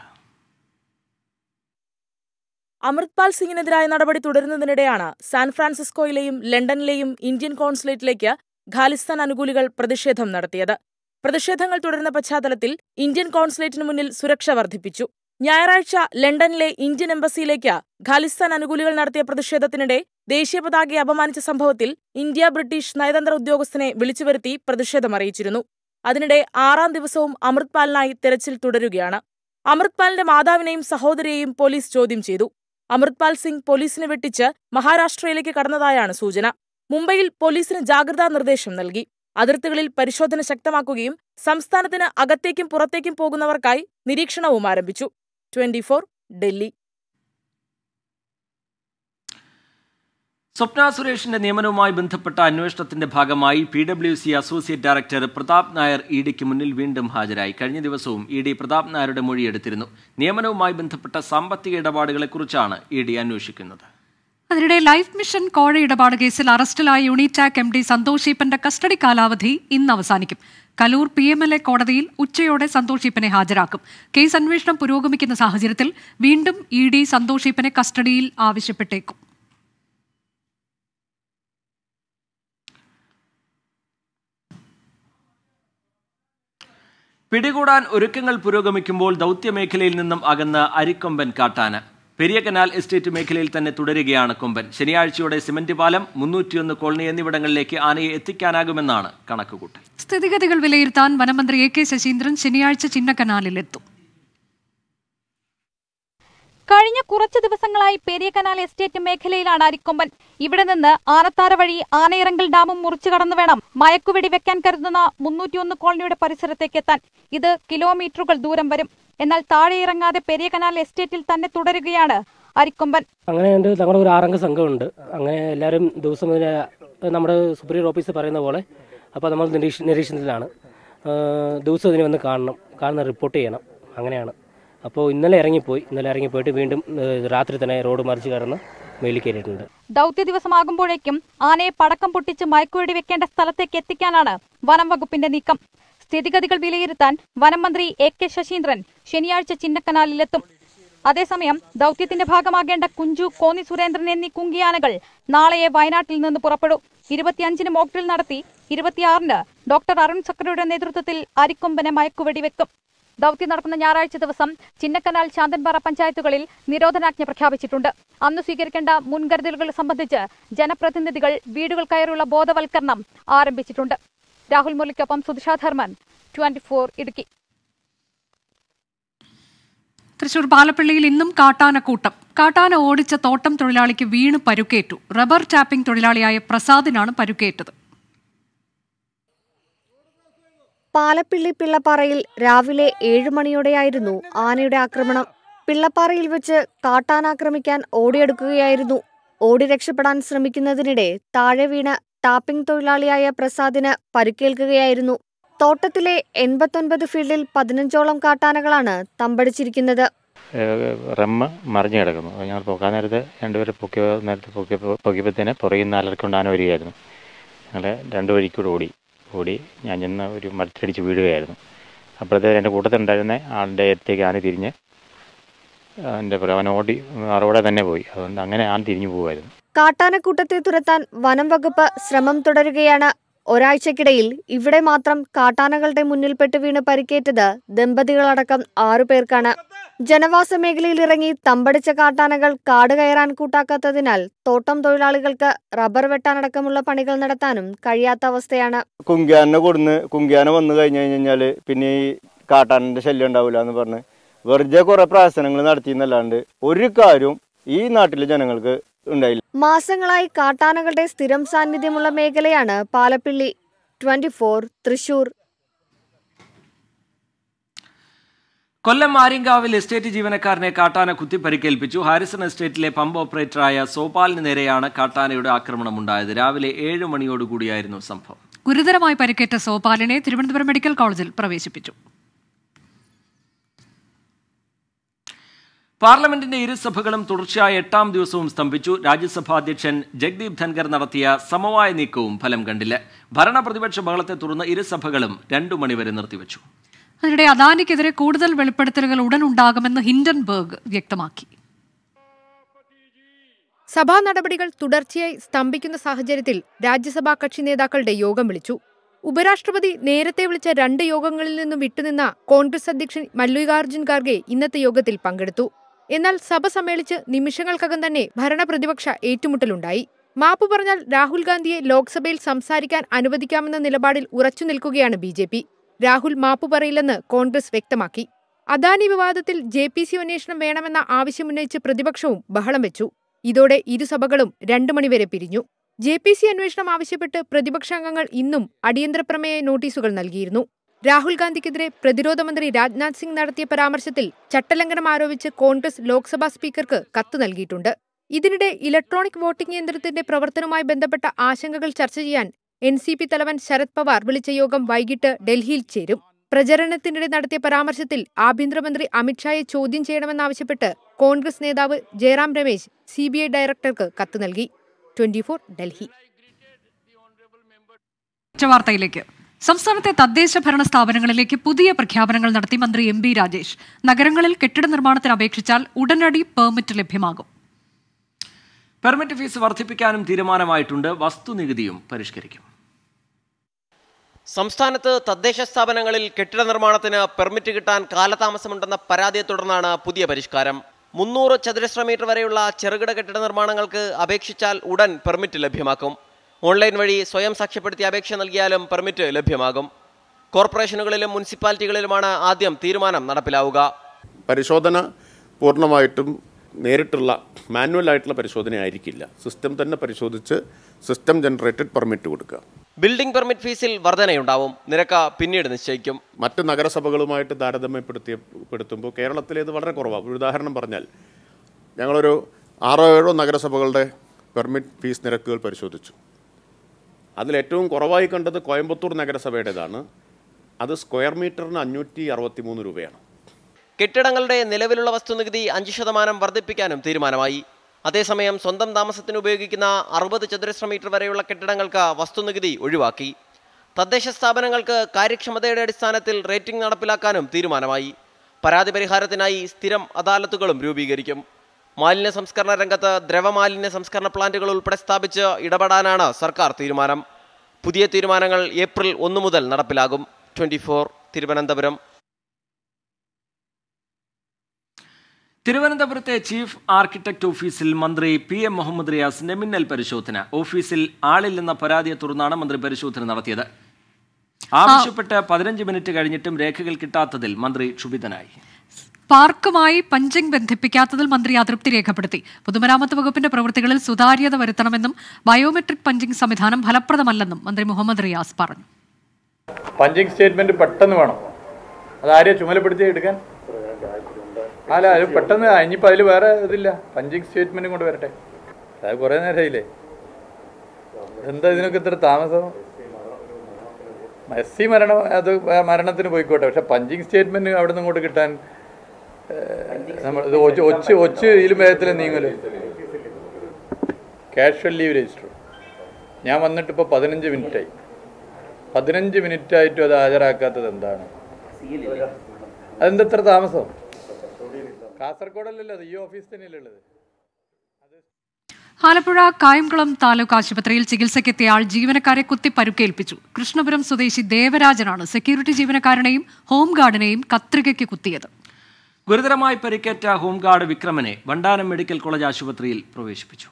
അമൃത്പാൽ സിംഗിനെതിരായ നടപടി തുടരുന്നതിനിടെയാണ് സാൻ ഫ്രാൻസിസ്കോയിലെയും ലണ്ടനിലെയും ഇന്ത്യൻ കോൺസുലേറ്റിലേക്ക് ഖാലിസ്ഥാൻ അനുകൂലികൾ പ്രതിഷേധം നടത്തിയത് പ്രതിഷേധങ്ങൾ തുടരുന്ന പശ്ചാത്തലത്തിൽ ഇന്ത്യൻ കോൺസുലേറ്റിന് മുന്നിൽ സുരക്ഷ വർദ്ധിപ്പിച്ചു ഞായറാഴ്ച ലണ്ടനിലെ ഇന്ത്യൻ എംബസിയിലേക്ക് ഖാലിസ്ഥാൻ അനുകൂലികൾ നടത്തിയ പ്രതിഷേധത്തിനിടെ ദേശീയ പതാകയെ അപമാനിച്ച സംഭവത്തിൽ ഇന്ത്യ ബ്രിട്ടീഷ് നയതന്ത്ര ഉദ്യോഗസ്ഥനെ വിളിച്ചുവരുത്തി പ്രതിഷേധം അറിയിച്ചിരുന്നു അതിനിടെ ആറാം ദിവസവും അമൃത്പാലിനായി തെരച്ചിൽ തുടരുകയാണ് അമൃത്പാലിന്റെ മാതാവിനെയും സഹോദരിയെയും പോലീസ് ചോദ്യം ചെയ്തു അമൃത്പാൽ സിംഗ് പോലീസിനെ വെട്ടിച്ച് മഹാരാഷ്ട്രയിലേക്ക് കടന്നതായാണ് സൂചന മുംബൈയിൽ പോലീസിന് ജാഗ്രതാ നിർദ്ദേശം നൽകി അതിർത്തികളിൽ പരിശോധന ശക്തമാക്കുകയും സംസ്ഥാനത്തിന് അകത്തേക്കും പുറത്തേക്കും പോകുന്നവർക്കായി നിരീക്ഷണവും ആരംഭിച്ചു ട്വന്റി ഡൽഹി സ്വപ്ന സുരേഷിന്റെ നിയമനവുമായി ബന്ധപ്പെട്ട അന്വേഷണത്തിന്റെ ഭാഗമായി P W C associate director Prathap Nair E ഡിക്ക് മുന്നിൽ വീണ്ടും ഹാജരായി കഴിഞ്ഞ ദിവസവും ഇ ഡി പ്രതാപ് നായരുടെ മൊഴിയെടുത്തിരുന്നു നിയമനവുമായി ബന്ധപ്പെട്ട സാമ്പത്തിക ഇടപാടുകളെക്കുറിച്ചാണ് ഇ ഡി അന്വേഷിക്കുന്നത് അതിനിടെ ലൈഫ് മിഷൻ കോഴ ഇടപാട് കേസിൽ അറസ്റ്റിലായ യൂണിറ്റാക് എം ഡി സന്തോഷ് ഈപ്പന്റെ കസ്റ്റഡി കാലാവധി ഇന്ന് അവസാനിക്കും Kaloor P M L A കോടതിയിൽ ഉച്ചയോടെ സന്തോഷ് ഈപ്പനെ ഹാജരാക്കും കേസ് അന്വേഷണം പുരോഗമിക്കുന്ന സാഹചര്യത്തിൽ വീണ്ടും ഇ ഡി സന്തോഷ് ഈപ്പനെ കസ്റ്റഡിയിൽ ആവശ്യപ്പെട്ടേക്കും പിടികൂടാൻ ഒരുക്കങ്ങൾ പുരോഗമിക്കുമ്പോൾ ദൗത്യമേഖലയിൽ നിന്നും അകന്ന് അരിക്കൊമ്പൻ കാട്ടാന പെരിയ കനാൽ എസ്റ്റേറ്റ് മേഖലയിൽ തന്നെ തുടരുകയാണ് കൊമ്പൻ ശനിയാഴ്ചയോടെ സിമന്റ് പാലം മുന്നൂറ്റിയൊന്ന് കോളനി എന്നിവിടങ്ങളിലേക്ക് ആനയെ എത്തിക്കാനാകുമെന്നാണ് കണക്കുകൂട്ടൽ സ്ഥിതിഗതികൾ വിലയിരുത്താൻ വനമന്ത്രി എ കെ ശശീന്ദ്രൻ ശനിയാഴ്ച ചിന്നക്കനാലിലെത്തും കഴിഞ്ഞ കുറച്ചു ദിവസങ്ങളായി പെരിയ കനാൽ എസ്റ്റേറ്റ് മേഖലയിലാണ് അരിക്കൊമ്പൻ ഇവിടെ നിന്ന് ആനത്താര വഴി ആനയിറങ്കൽ ഡാമും മുറിച്ചു കടന്നു വേണം മയക്കുവെടി വെക്കാൻ കരുതുന്ന മുന്നൂറ്റിയൊന്ന് കോളനിയുടെ പരിസരത്തേക്ക് എത്താൻ ഇത് കിലോമീറ്ററുകൾ ദൂരം വരും എന്നാൽ താഴെ ഇറങ്ങാതെ പെരിയ കനാൽ എസ്റ്റേറ്റിൽ തന്നെ തുടരുകയാണ് അരിക്കൊമ്പൻ അങ്ങനെ ഉണ്ട് ഞങ്ങളുടെ ഒരു ആറംഗ സംഘമുണ്ട് അങ്ങനെ എല്ലാവരും ദിവസം ഇതിനെ നമ്മുടെ സുപ്രീം ഓഫീസർ പറയുന്ന പോലെ അപ്പോൾ നമ്മൾ നിരീക്ഷ നിരീക്ഷണത്തിലാണ് ആ, ദിവസം ഇതിനെ വന്ന് കാണണം കാണുന്ന റിപ്പോർട്ട് ചെയ്യണം അങ്ങനെയാണ് അപ്പോൾ ഇന്നലെ ഇറങ്ങിപ്പോയി ഇന്നലെ ഇറങ്ങിപ്പോയിട്ട് വീണ്ടും ഏ, രാത്രി തന്നെ റോഡ് മറിച്ച് കയറുന്ന മേലിൽ കയറിയിട്ടുണ്ട് ദൗത്യ ദിവസമാകുമ്പോഴേക്കും ആനയെ പടക്കം പൊട്ടിച്ച് മയക്കുവെടി വെക്കേണ്ട സ്ഥലത്തേക്ക് എത്തിക്കാനാണ് വനം വകുപ്പിന്റെ നീക്കം സ്ഥിതിഗതികൾ വിലയിരുത്താൻ വനം മന്ത്രി എ കെ ശശീന്ദ്രൻ ശനിയാഴ്ച ചിന്നക്കനാലിലെത്തും അതേസമയം ദൗത്യത്തിന്റെ ഭാഗമാകേണ്ട കുഞ്ചു കോന്നി സുരേന്ദ്രൻ എന്നീ കുങ്കിയാനകൾ നാളെയെ വയനാട്ടിൽ നിന്ന് പുറപ്പെടും ഇരുപത്തിയഞ്ചിന് മോക്ഡ്രിൽ നടത്തി ഇരുപത്തിയാറിന് ഡോക്ടർ അരുൺ സക്രയുടെ നേതൃത്വത്തിൽ അരിക്കൊമ്പനെ മയക്കുവെടി വെക്കും ദൗത്യം നടക്കുന്ന ഞായറാഴ്ച ദിവസം ചിന്നക്കനാൽ ശാന്തൻപാറ പഞ്ചായത്തുകളിൽ നിരോധനാജ്ഞ പ്രഖ്യാപിച്ചിട്ടുണ്ട് അന്ന് സ്വീകരിക്കേണ്ട മുൻകരുതലുകൾ സംബന്ധിച്ച് ജനപ്രതിനിധികൾ വീടുകൾ കയറിയുള്ള ബോധവൽക്കരണം ആരംഭിച്ചിട്ടുണ്ട് രാഹുൽ മുരളിക്കൊപ്പം സുധിഷാ ധർമ്മൻ ട്വന്റി ഇടുക്കി തൃശൂർ പാലപ്പള്ളിയിൽ ഇന്നും കാട്ടാനക്കൂട്ടം കാട്ടാന ഓടിച്ച തോട്ടം തൊഴിലാളിക്ക് വീണ് പരുക്കേറ്റു റബ്ബർ ടാപ്പിംഗ് തൊഴിലാളിയായ പ്രസാദിനാണ് പരുക്കേറ്റത് പാലപ്പിള്ളി പിള്ളപ്പാറയിൽ രാവിലെ ഏഴു മണിയോടെയായിരുന്നു ആനയുടെ ആക്രമണം പിള്ളപ്പാറയിൽ വെച്ച് കാട്ടാനാക്രമിക്കാൻ ഓടിയെടുക്കുകയായിരുന്നു ഓടി രക്ഷപ്പെടാൻ ശ്രമിക്കുന്നതിനിടെ താഴെ വീണ് ടാപ്പിംഗ് തൊഴിലാളിയായ പ്രസാദിന് പരിക്കേൽക്കുകയായിരുന്നു തോട്ടത്തിലെ എൺപത്തൊൻപത് ഫീൽഡിൽ പതിനഞ്ചോളം കാട്ടാനകളാണ് തമ്പടിച്ചിരിക്കുന്നത് റമ്മ് മറിഞ്ഞു കിടക്കുന്നു അത് ഞങ്ങൾ പൊക്കാൻ നേരത്ത് രണ്ടുപേരെ പൊക്കിയ നേരത്തെ പൊക്കിയപ്പോൾ പൊക്കിയപ്പോഴത്തേന് പുറകിൽ നിന്ന് അലർക്കൊണ്ട് ആന വരികയായിരുന്നു ഞങ്ങൾ രണ്ട് വഴിക്കൂടെ ഓടി ഓടി ഞാൻ ചെന്ന് ഒരു മരത്തിലടിച്ച് വീഴുകയായിരുന്നു അപ്പോഴത്തേക്ക് എൻ്റെ കൂട്ടത്തിലുണ്ടായിരുന്ന ആളുടെ അടുത്തേക്ക് ആന തിരിഞ്ഞ് എൻ്റെ അവൻ ഓടി അറോടെ തന്നെ പോയി അതുകൊണ്ട് അങ്ങനെ ആന തിരിഞ്ഞു പോകുമായിരുന്നു കാട്ടാനക്കൂട്ടത്തെ തുരത്താൻ വനം വകുപ്പ് ശ്രമം തുടരുകയാണ് ഒരാഴ്ചക്കിടയിൽ ഇവിടെ മാത്രം കാട്ടാനകളുടെ മുന്നിൽപ്പെട്ട് വീണ് പരിക്കേറ്റത് ദമ്പതികളടക്കം ആറുപേർക്കാണ് ജനവാസ മേഖലയിൽ ഇറങ്ങി തമ്പടിച്ച കാട്ടാനകൾ കാട് കയറാൻ കൂട്ടാക്കാത്തതിനാൽ തോട്ടം തൊഴിലാളികൾക്ക് റബ്ബർ വെട്ടാനടക്കമുള്ള പണികൾ നടത്താനും കഴിയാത്ത അവസ്ഥയാണ് കുങ്കിയാനെ കൊടുന്ന് കുങ്കിയാന വന്നു കഴിഞ്ഞു കഴിഞ്ഞാൽ പിന്നെ ഈ കാട്ടാനന്റെ ശല്യം ഉണ്ടാവില്ല എന്ന് പറഞ്ഞ് വെറുതെ കുറെ പ്രവർത്തനങ്ങൾ നടത്തിയെന്നല്ലാണ്ട് ഒരു കാര്യവും ഈ നാട്ടിലെ ജനങ്ങൾക്ക് ഉണ്ടായില്ല മാസങ്ങളായി കാട്ടാനകളുടെ സ്ഥിരം സാന്നിധ്യമുള്ള മേഖലയാണ് പാലപ്പിള്ളി ട്വന്റി തൃശൂർ കൊല്ലം ആര്യങ്കാവിൽ എസ്റ്റേറ്റ് ജീവനക്കാരനെ കാട്ടാന കുത്തി പരിക്കേൽപ്പിച്ചു ഹാരിസൺ എസ്റ്റേറ്റിലെ പമ്പ് ഓപ്പറേറ്ററായ സോപാലിന് നേരെയാണ് കാട്ടാനയുടെ ആക്രമണമുണ്ടായത് രാവിലെ ഏഴ് മണിയോടുകൂടിയായിരുന്നു സംഭവം ഗുരുതരമായി പരിക്കേറ്റ സോപാലിനെ തിരുവനന്തപുരം മെഡിക്കൽ കോളേജിൽ പ്രവേശിപ്പിച്ചു പാർലമെന്റിന്റെ ഇരുസഭകളും തുടർച്ചയായ എട്ടാം ദിവസവും സ്തംഭിച്ചു രാജ്യസഭാ അധ്യക്ഷൻ ജഗ്ദീപ് ധൻഖർ നടത്തിയ സമവായ നീക്കവും ഫലം കണ്ടില്ല ഭരണ പ്രതിപക്ഷ ബഹളത്തെ തുടർന്ന് ഇരുസഭകളും രണ്ടു മണിവരെ നിർത്തിവച്ചു അതിനിടെ അദാനിക്കെതിരെ കൂടുതൽ വെളിപ്പെടുത്തലുകൾ ഉടൻ ഉണ്ടാകുമെന്ന് ഹിൻഡൻബർഗ് വ്യക്തമാക്കി സഭാ നടപടികൾ തുടർച്ചയായി സ്തംഭിക്കുന്ന സാഹചര്യത്തിൽ രാജ്യസഭാ കക്ഷി നേതാക്കളുടെ യോഗം വിളിച്ചു ഉപരാഷ്ട്രപതി നേരത്തെ വിളിച്ച രണ്ട് യോഗങ്ങളിൽ നിന്നും വിട്ടുനിന്ന കോൺഗ്രസ് അധ്യക്ഷൻ മല്ലികാർജ്ജുൻ ഖാർഗെ ഇന്നത്തെ യോഗത്തിൽ പങ്കെടുത്തു എന്നാൽ സഭ സമ്മേളിച്ച് നിമിഷങ്ങൾക്കകം തന്നെ ഭരണപ്രതിപക്ഷ ഏറ്റുമുട്ടലുണ്ടായി മാപ്പ് പറഞ്ഞാൽ രാഹുൽ ഗാന്ധിയെ ലോക്സഭയിൽ സംസാരിക്കാൻ അനുവദിക്കാമെന്ന നിലപാടിൽ ഉറച്ചു നിൽക്കുകയാണ് ബി ജെ പി രാഹുൽ മാപ്പ് പറയില്ലെന്ന് കോൺഗ്രസ് വ്യക്തമാക്കി അദാനി വിവാദത്തിൽ ജെ പി സി അന്വേഷണം വേണമെന്ന ആവശ്യമുന്നയിച്ച് പ്രതിപക്ഷവും ബഹളം വെച്ചു ഇതോടെ ഇരുസഭകളും രണ്ടു മണിവരെ പിരിഞ്ഞു ജെ പി സി അന്വേഷണം ആവശ്യപ്പെട്ട് പ്രതിപക്ഷാംഗങ്ങൾ ഇന്നും അടിയന്തര പ്രമേയ നോട്ടീസുകൾ നൽകിയിരുന്നു രാഹുൽ ഗാന്ധിക്കെതിരെ പ്രതിരോധ മന്ത്രി രാജ്നാഥ് സിംഗ് നടത്തിയ പരാമർശത്തിൽ ചട്ടലംഘനം ആരോപിച്ച് കോൺഗ്രസ് ലോക്സഭാ സ്പീക്കർക്ക് കത്ത് നൽകിയിട്ടുണ്ട് ഇതിനിടെ ഇലക്ട്രോണിക് വോട്ടിംഗ് യന്ത്രത്തിന്റെ പ്രവർത്തനവുമായി ബന്ധപ്പെട്ട ആശങ്കകൾ ചർച്ച ചെയ്യാൻ എൻ സി പി തലവൻ ശരത് പവാർ വിളിച്ച യോഗം വൈകിട്ട് ഡൽഹിയിൽ ചേരും പ്രചരണത്തിനിടെ നടത്തിയ പരാമർശത്തിൽ ആഭ്യന്തരമന്ത്രി അമിത്ഷായെ ചോദ്യം ചെയ്യണമെന്നാവശ്യപ്പെട്ട് കോൺഗ്രസ് നേതാവ് Jairam Ramesh C B I ഡയറക്ടർക്ക് കത്ത് നൽകി ട്വന്റി ഡൽഹി വാർത്തയിലേക്ക് സംസ്ഥാനത്തെ തദ്ദേശ ഭരണ സ്ഥാപനങ്ങളിലേക്ക് പുതിയ പ്രഖ്യാപനങ്ങൾ നടത്തി മന്ത്രി എം ബി രാജേഷ് നഗരങ്ങളിൽ കെട്ടിട നിർമ്മാണത്തിന് അപേക്ഷിച്ചാൽ ഉടനടി പെർമിറ്റ് ലഭ്യമാകും പെർമിറ്റ് ഫീസ് വർദ്ധിപ്പിക്കാനും തീരുമാനമായിട്ടുണ്ട് വസ്തുനികുതിയും പരിഷ്കരിക്കും സംസ്ഥാനത്ത് തദ്ദേശ സ്ഥാപനങ്ങളിൽ കെട്ടിട നിർമ്മാണത്തിന് പെർമിറ്റ് കിട്ടാൻ കാലതാമസമുണ്ടെന്ന പരാതിയെ തുടർന്നാണ് പുതിയ പരിഷ്കാരം മുന്നൂറ് ചതുരശ്ര മീറ്റർ വരെയുള്ള ചെറുകിട കെട്ടിട നിർമ്മാണങ്ങൾക്ക് അപേക്ഷിച്ചാൽ ഉടൻ പെർമിറ്റ് ലഭ്യമാക്കും ഓൺലൈൻ വഴി സ്വയം സാക്ഷ്യപ്പെടുത്തി അപേക്ഷ നൽകിയാലും പെർമിറ്റ് ലഭ്യമാകും കോർപ്പറേഷനുകളിലും മുനിസിപ്പാലിറ്റികളിലുമാണ് ആദ്യം തീരുമാനം നടപ്പിലാവുക പരിശോധന പൂർണ്ണമായിട്ടും നേരിട്ടുള്ള മാനുവൽ ആയിട്ടുള്ള പരിശോധന ആയിരിക്കില്ല സിസ്റ്റം തന്നെ പരിശോധിച്ച് സിസ്റ്റം ജനറേറ്റഡ് പെർമിറ്റ് കൊടുക്കുക ബിൽഡിംഗ് പെർമിറ്റ് ഫീസിൽ വർധനയുണ്ടാവും നിരക്ക് പിന്നീട് നിശ്ചയിക്കും മറ്റ് നഗരസഭകളുമായിട്ട് താരതമ്യപ്പെടുത്തിയ പെടുത്തുമ്പോൾ കേരളത്തിലേത് വളരെ കുറവാണ് ഒരു ഉദാഹരണം പറഞ്ഞാൽ ഞങ്ങളൊരു ആറോ ഏഴോ നഗരസഭകളുടെ പെർമിറ്റ് ഫീസ് നിരക്കുകൾ പരിശോധിച്ചു അതിൽ ഏറ്റവും കുറവായി കണ്ടത് കോയമ്പത്തൂർ നഗരസഭയുടേതാണ് അത് സ്ക്വയർ മീറ്ററിന് അഞ്ഞൂറ്റി അറുപത്തി മൂന്ന് രൂപയാണ് കെട്ടിടങ്ങളുടെ നിലവിലുള്ള വസ്തുനികുതി അഞ്ച് ശതമാനം വർദ്ധിപ്പിക്കാനും തീരുമാനമായി അതേസമയം സ്വന്തം താമസത്തിന് ഉപയോഗിക്കുന്ന അറുപത് ചതുരശ്ര മീറ്റർ വരെയുള്ള കെട്ടിടങ്ങൾക്ക് വസ്തുനികുതി ഒഴിവാക്കി തദ്ദേശ സ്ഥാപനങ്ങൾക്ക് കാര്യക്ഷമതയുടെ അടിസ്ഥാനത്തിൽ റേറ്റിംഗ് നടപ്പിലാക്കാനും തീരുമാനമായി പരാതി പരിഹാരത്തിനായി സ്ഥിരം അദാലത്തുകളും രൂപീകരിക്കും മാലിന്യ സംസ്കരണ രംഗത്ത് ദ്രവമാലിന്യ സംസ്കരണ പ്ലാന്റുകൾ ഉൾപ്പെടെ സ്ഥാപിച്ച് ഇടപെടാനാണ് സർക്കാർ തീരുമാനം പുതിയ തീരുമാനങ്ങൾ ഏപ്രിൽ ഒന്ന് മുതൽ നടപ്പിലാകും ട്വന്റി തിരുവനന്തപുരം തിരുവനന്തപുരത്തെ ചീഫ് ആർക്കിടെക്ട് ഓഫീസിൽ മന്ത്രി പി എം മുഹമ്മദ് റിയാസിന്റെ മിന്നൽ പരിശോധന ഓഫീസിൽ ആളില്ലെന്ന പരാതിയെ തുടർന്നാണ് മന്ത്രി പരിശോധന നടത്തിയത് ആവശ്യപ്പെട്ട് പതിനഞ്ച് മിനിറ്റ് കഴിഞ്ഞിട്ടും രേഖകൾ കിട്ടാത്തതിൽ മന്ത്രി ക്ഷുഭിതനായി പാർക്കുമായി പഞ്ചിംഗ് ബന്ധിപ്പിക്കാത്തതിൽ മന്ത്രി അതൃപ്തി രേഖപ്പെടുത്തി പൊതുമരാമത്ത് വകുപ്പിന്റെ പ്രവൃത്തികളിൽ സുതാര്യത വരുത്തണമെന്നും ബയോമെട്രിക് പഞ്ചിംഗ് സംവിധാനം ഫലപ്രദമല്ലെന്നും മന്ത്രി മുഹമ്മദ് റിയാസ് പറഞ്ഞു പഞ്ചിങ് സ്റ്റേറ്റ്മെന്റ് പെട്ടെന്ന് വേണം അത് ആരെയാ ചുമതലപ്പെടുത്തി എടുക്കാൻ അല്ല അത് പെട്ടെന്ന് ഇനിയിപ്പോൾ അതിൽ വേറെ ഇതില്ല പഞ്ചിങ് സ്റ്റേറ്റ്മെന്റും കൊണ്ട് വരട്ടെ അത് കുറേ നേരമായില്ലേ എന്താ ഇതിനൊക്കെ ഇത്ര താമസം മെസ്സി മരണം അത് മരണത്തിന് പോയിക്കോട്ടെ പക്ഷെ പഞ്ചിങ് സ്റ്റേറ്റ്മെന്റ് അവിടെ നിന്ന് ഇങ്ങോട്ട് കിട്ടാൻ നമ്മൾ ഇത് ഒച്ച് ഒച്ച് ഒച്ച് ഇതിലും വേഗത്തിൽ നീങ്ങല്ലോ കാഷ്വൽ ലീവ് രജിസ്റ്റർ ഞാൻ വന്നിട്ട് ഇപ്പോൾ പതിനഞ്ച് മിനിറ്റായി പതിനഞ്ച് മിനിറ്റ് ആയിട്ടും അത് ഹാജരാക്കാത്തത് എന്താണ് അതെന്താ ഇത്ര താമസം കാസർഗോഡല്ലല്ലോ അത് ഈ ഓഫീസ് തന്നെയല്ലേ ഉള്ളത് ആലപ്പുഴ കായംകുളം താലൂക്ക് ആശുപത്രിയിൽ ചികിത്സയ്ക്കെത്തിയ ആൾ ജീവനക്കാരെ കുത്തി പരുക്കേൽപ്പിച്ചു കൃഷ്ണപുരം സ്വദേശി ദേവരാജനാണ് സെക്യൂരിറ്റി ജീവനക്കാരനെയും ഹോംഗാർഡിനെയും കത്രികയ്ക്ക് കുത്തിയത് ഗുരുതരമായി പരിക്കേറ്റ ഹോംഗാർഡ് വിക്രമനെ വണ്ടാനം മെഡിക്കൽ കോളേജ് ആശുപത്രിയിൽ പ്രവേശിപ്പിച്ചു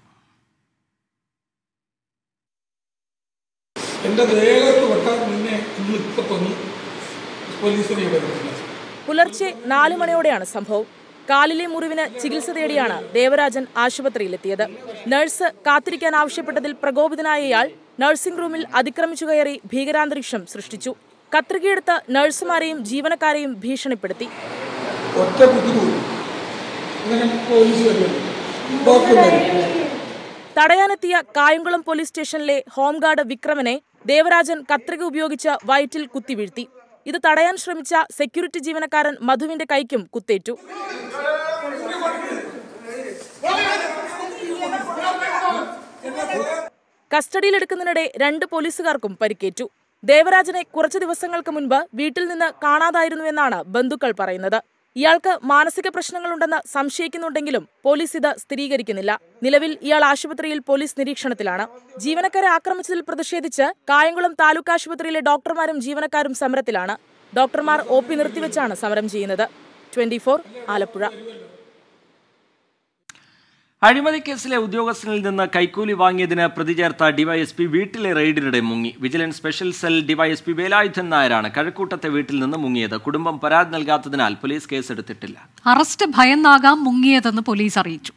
എൻ്റെ ദേഹത്ത് വെട്ടാൻ മുന്നേ ഇന്ന് ഇപ്പൊ കൊന്നു പോലീസിനെ ഇവിടെ നിർത്തി. പുലർച്ചെ നാല് മണിയോടെയാണ് സംഭവം കാലിലെ മുറിവിന് ചികിത്സ തേടിയാണ് ദേവരാജൻ ആശുപത്രിയിലെത്തിയത് നഴ്സ് കാത്തിരിക്കാൻ ആവശ്യപ്പെട്ടതിൽ പ്രകോപിതനായ ഇയാൾ നഴ്സിംഗ് റൂമിൽ അതിക്രമിച്ചു കയറി ഭീകരാന്തരീക്ഷം സൃഷ്ടിച്ചു കത്രികയെടുത്ത് നഴ്സുമാരെയും ജീവനക്കാരെയും ഭീഷണിപ്പെടുത്തി ഒറ്റ കുത്തിരി പോയി അങ്ങനെ പോലീസ് വരുമല്ലോ ഡോക്ടർ വരും തടയാനെത്തിയ കായംകുളം പോലീസ് സ്റ്റേഷനിലെ ഹോംഗാർഡ് വിക്രമനെ ദേവരാജൻ കത്രിക ഉപയോഗിച്ച് വയറ്റിൽ കുത്തിവീഴ്ത്തി ഇത് തടയാൻ ശ്രമിച്ച സെക്യൂരിറ്റി ജീവനക്കാരൻ മധുവിന്റെ കൈക്കും കുത്തേറ്റു കസ്റ്റഡിയിലെടുക്കുന്നതിനിടെ രണ്ട് പോലീസുകാർക്കും പരിക്കേറ്റു ദേവരാജനെ കുറച്ചു ദിവസങ്ങൾക്ക് മുൻപ് വീട്ടിൽ നിന്ന് കാണാതായിരുന്നുവെന്നാണ് ബന്ധുക്കൾ പറയുന്നത് ഇയാൾക്ക് മാനസിക പ്രശ്നങ്ങളുണ്ടെന്ന് സംശയിക്കുന്നുണ്ടെങ്കിലും പോലീസ് ഇത് സ്ഥിരീകരിക്കുന്നില്ല നിലവിൽ ഇയാൾ ആശുപത്രിയിൽ പോലീസ് നിരീക്ഷണത്തിലാണ് ജീവനക്കാരെ ആക്രമിച്ചതിൽ പ്രതിഷേധിച്ച് കായംകുളം താലൂക്ക് ആശുപത്രിയിലെ ഡോക്ടർമാരും ജീവനക്കാരും സമരത്തിലാണ് ഡോക്ടർമാർ ഒ പി നിർത്തിവെച്ചാണ് സമരം ചെയ്യുന്നത് ട്വന്റി ആലപ്പുഴ അഴിമതി കേസിലെ ഉദ്യോഗസ്ഥനിൽ നിന്ന് കൈക്കൂലി വാങ്ങിയതിന് പ്രതി ചേർത്ത ഡിവൈഎസ്പി വീട്ടിലെ റെയ്ഡിനിടെ മുങ്ങി vigilance special cell DYSP Velayudhan നായരാണ് കഴക്കൂട്ടത്തെ വീട്ടിൽ നിന്ന് മുങ്ങിയത് കുടുംബം പരാതി നൽകാത്തതിനാൽ പോലീസ് കേസെടുത്തിട്ടില്ല അറസ്റ്റ് ഭയന്നാകാം മുങ്ങിയതെന്ന് പോലീസ് അറിയിച്ചു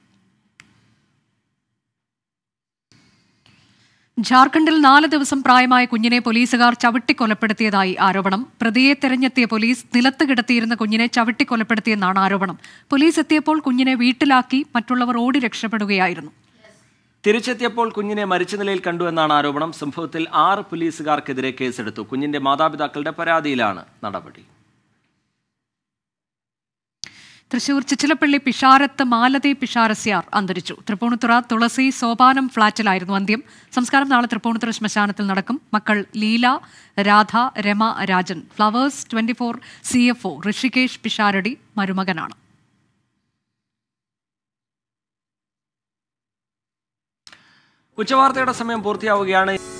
ജാർഖണ്ഡിൽ നാല് ദിവസം പ്രായമായ കുഞ്ഞിനെ പോലീസുകാർ ചവിട്ടിക്കൊലപ്പെടുത്തിയതായി ആരോപണം പ്രതിയെ തെരഞ്ഞെത്തിയ പോലീസ് നിലത്ത് കിടത്തിയിരുന്ന കുഞ്ഞിനെ ചവിട്ടിക്കൊലപ്പെടുത്തിയെന്നാണ് ആരോപണം പോലീസ് എത്തിയപ്പോൾ കുഞ്ഞിനെ വീട്ടിലാക്കി മറ്റുള്ളവർ ഓടി രക്ഷപ്പെടുകയായിരുന്നു തിരിച്ചെത്തിയപ്പോൾ കുഞ്ഞിനെ മരിച്ച നിലയിൽ കണ്ടുവെന്നാണ് ആരോപണം സംഭവത്തിൽ ആറ് പോലീസുകാർക്കെതിരെ കേസെടുത്തു കുഞ്ഞിന്റെ മാതാപിതാക്കളുടെ പരാതിയിലാണ് നടപടി തൃശൂർ ചിച്ചിലപ്പള്ളി പിഷാരത്ത് മാലതി പിഷാരസ്യാർ അന്തരിച്ചു തൃപ്പൂണിത്തുറ തുളസി സോപാനം ഫ്ളാറ്റിലായിരുന്നു അന്ത്യം സംസ്കാരം നാളെ തൃപ്പൂണിത്തുറ ശ്മശാനത്തിൽ നടക്കും മക്കൾ Leela Radha Rama Rajan Flowers twenty four C F O Rishikesh Pisharody മരുമകനാണ് ഉച്ചവാർത്തയുടെ സമയം പൂർത്തിയാവുകയാണ്